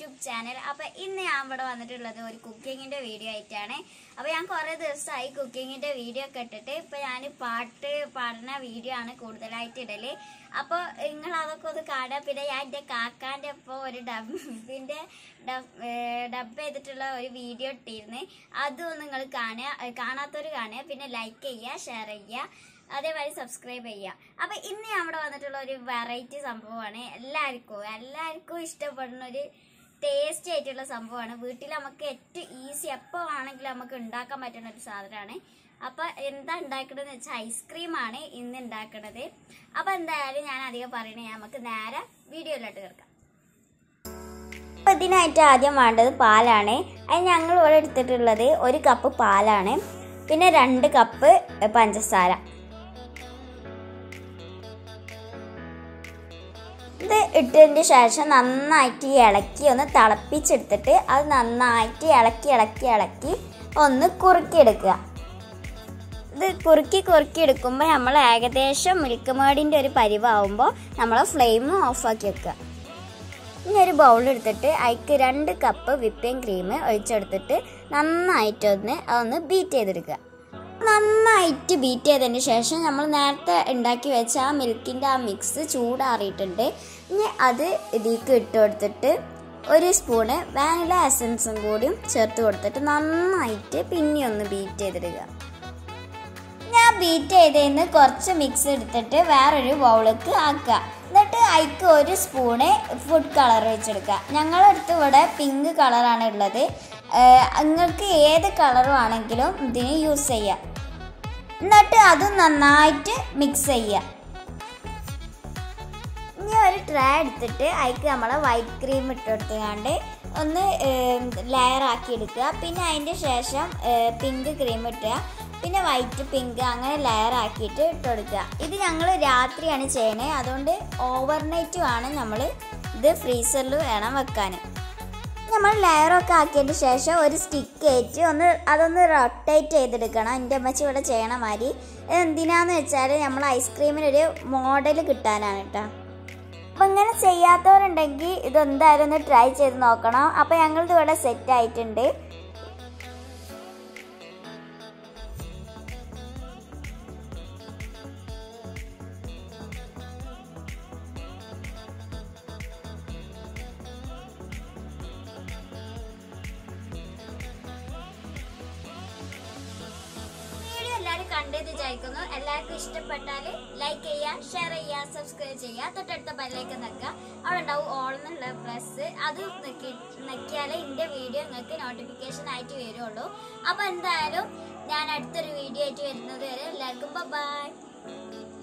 YouTube channel അപ്പൊ ഇന്ന് ഞാൻ ഇവിടെ വന്നിട്ടുള്ളത് ഒരു കുക്കിങ്ങിന്റെ വീഡിയോ ആയിട്ടാണ് അപ്പൊ ഞാൻ കുറെ ദിവസമായി കുക്കിങ്ങിന്റെ വീഡിയോ ഒക്കെ ഇട്ടിട്ട് ഇപ്പൊ ഞാൻ പാട്ട് പാടുന്ന വീഡിയോ ആണ് കൂടുതലായിട്ട് ഇടല് അപ്പൊ നിങ്ങൾ അതൊക്കെ ഒന്ന് കാണുക പിന്നെ ഞാൻ എന്റെ കാക്കാന്റെ ഒപ്പം ഒരു ഡബിന്റെ ഡബ് ചെയ്തിട്ടുള്ള ഒരു വീഡിയോ ഇട്ടിരുന്നു അതും നിങ്ങൾ കാണുക കാണാത്തവർ കാണുക പിന്നെ ലൈക്ക് ചെയ്യുക ഷെയർ ചെയ്യുക അതേമാതിരി സബ്സ്ക്രൈബ് ചെയ്യുക അപ്പൊ ഇന്ന് നമ്മുടെ വന്നിട്ടുള്ള ഒരു വെറൈറ്റി സംഭവമാണ് എല്ലാവർക്കും എല്ലാവർക്കും ഇഷ്ടപ്പെടുന്ന ഒരു ടേസ്റ്റി ആയിട്ടുള്ള സംഭവമാണ് വീട്ടിൽ നമുക്ക് ഏറ്റവും ഈസി എപ്പോൾ ആണെങ്കിലും നമുക്ക് ഉണ്ടാക്കാൻ പറ്റുന്ന ഒരു സാധനമാണ് അപ്പൊ എന്താ ഉണ്ടാക്കണമെന്ന് വെച്ചാൽ ഐസ്ക്രീമാണ് ഇന്ന് ഉണ്ടാക്കണത് അപ്പൊ എന്തായാലും ഞാൻ അധികം പറയണേ നമുക്ക് നേരെ വീഡിയോയിലോട്ട് കേൾക്കാം അപ്പൊ ഇതിനായിട്ട് ആദ്യം വേണ്ടത് പാലാണ് അത് ഞങ്ങൾ ഇവിടെ എടുത്തിട്ടുള്ളത് ഒരു കപ്പ് പാലാണ് പിന്നെ രണ്ട് കപ്പ് പഞ്ചസാര ഇത് ഇട്ടതിന് ശേഷം നന്നായിട്ട് ഇളക്കി ഒന്ന് തിളപ്പിച്ചെടുത്തിട്ട് അത് നന്നായിട്ട് ഇളക്കി ഇളക്കി ഇളക്കി ഒന്ന് കുറുക്കിയെടുക്കുക ഇത് കുറുക്കി കുറുക്കി എടുക്കുമ്പോൾ നമ്മൾ ഏകദേശം മിൽക്ക് മേഡിൻ്റെ ഒരു പരിവാകുമ്പോൾ നമ്മൾ ഫ്ലെയിം ഓഫാക്കി വെക്കുക ഇനി ഒരു ബൗൾ എടുത്തിട്ട് അതിക്ക് രണ്ട് കപ്പ് വിപ്പിംഗ് ക്രീം ഒഴിച്ചെടുത്തിട്ട് നന്നായിട്ടൊന്ന് അതൊന്ന് ബീറ്റ് ചെയ്തെടുക്കുക നന്നായിട്ട് ബീറ്റ് ചെയ്തതിന് ശേഷം നമ്മൾ നേരത്തെ ഉണ്ടാക്കി വെച്ച ആ മിൽക്കിൻ്റെ ആ മിക്സ് ചൂടാറിയിട്ടുണ്ട് ഇനി അത് ഇതിലേക്ക് ഇട്ട് കൊടുത്തിട്ട് ഒരു സ്പൂണ് വാനില എസൻസും കൂടിയും ചേർത്ത് കൊടുത്തിട്ട് നന്നായിട്ട് പിന്നെ ഒന്ന് ബീറ്റ് ചെയ്തെടുക്കുക ഞാൻ ബീറ്റ് ചെയ്തതിന് കുറച്ച് മിക്സ് എടുത്തിട്ട് വേറൊരു ബൗളിലേക്ക് ആക്കുക എന്നിട്ട് അതിക്ക് ഒരു സ്പൂണ് ഫുഡ് കളർ വെച്ചെടുക്കുക ഞങ്ങളുടെ അടുത്ത് ഇവിടെ പിങ്ക് കളറാണ് ഉള്ളത് നിങ്ങൾക്ക് ഏത് കളറും ആണെങ്കിലും ഇതിന് യൂസ് ചെയ്യാം എന്നിട്ട് അത് നന്നായിട്ട് മിക്സ് ചെയ്യുക ഇനി ഒരു ട്രേ എടുത്തിട്ട് അതിക്ക് നമ്മളെ വൈറ്റ് ക്രീം ഇട്ട് കൊടുത്തുകൊണ്ട് ഒന്ന് ലെയർ ആക്കി എടുക്കുക പിന്നെ അതിൻ്റെ ശേഷം പിങ്ക് ക്രീം ഇട്ടുക പിന്നെ വൈറ്റ് പിങ്ക് അങ്ങനെ ലെയർ ആക്കിയിട്ട് ഇട്ട് കൊടുക്കുക ഇത് ഞങ്ങൾ രാത്രിയാണ് ചെയ്യണത് അതുകൊണ്ട് ഓവർനൈറ്റ് വേണം നമ്മൾ ഇത് ഫ്രീസറിൽ വേണം വെക്കാൻ നമ്മൾ ലെയറൊക്കെ ആക്കിയതിന് ശേഷം ഒരു സ്റ്റിക്ക് ഏറ്റ് ഒന്ന് അതൊന്ന് റൊട്ടേറ്റ് ചെയ്തെടുക്കണം എൻ്റെ അമ്മച്ചി ഇവിടെ ചെയ്യണ മാതിരി എന്തിനാന്ന് വെച്ചാൽ നമ്മൾ ഐസ്ക്രീമിനൊരു മോഡൽ കിട്ടാനാണ് കേട്ടോ അപ്പം ഇങ്ങനെ ചെയ്യാത്തവരുണ്ടെങ്കിൽ ഇതെന്തായാലും ഒന്ന് ട്രൈ ചെയ്ത് നോക്കണം അപ്പം ഞങ്ങളിത് ഇവിടെ സെറ്റ് ആയിട്ടുണ്ട് വീഡിയോ എല്ലാവരും കണ്ടത് വിചാരിക്കുന്നു എല്ലാവർക്കും ഇഷ്ടപ്പെട്ടാൽ ലൈക്ക് ചെയ്യുക ഷെയർ ചെയ്യുക സബ്സ്ക്രൈബ് ചെയ്യുക തൊട്ടടുത്ത ബെല്ലൈക്കൻ നിൽക്കുക അവിടെ ഉണ്ടാവും ഓൾ എന്നുള്ള പ്ലസ് അത് നിക്കി നിൽക്കിയാലേ എൻ്റെ വീഡിയോ നിങ്ങൾക്ക് നോട്ടിഫിക്കേഷൻ ആയിട്ട് വരുള്ളൂ അപ്പോൾ എന്തായാലും ഞാൻ അടുത്തൊരു വീഡിയോ ആയിട്ട് വരുന്നത് വരെ എല്ലാവർക്കും ബൈ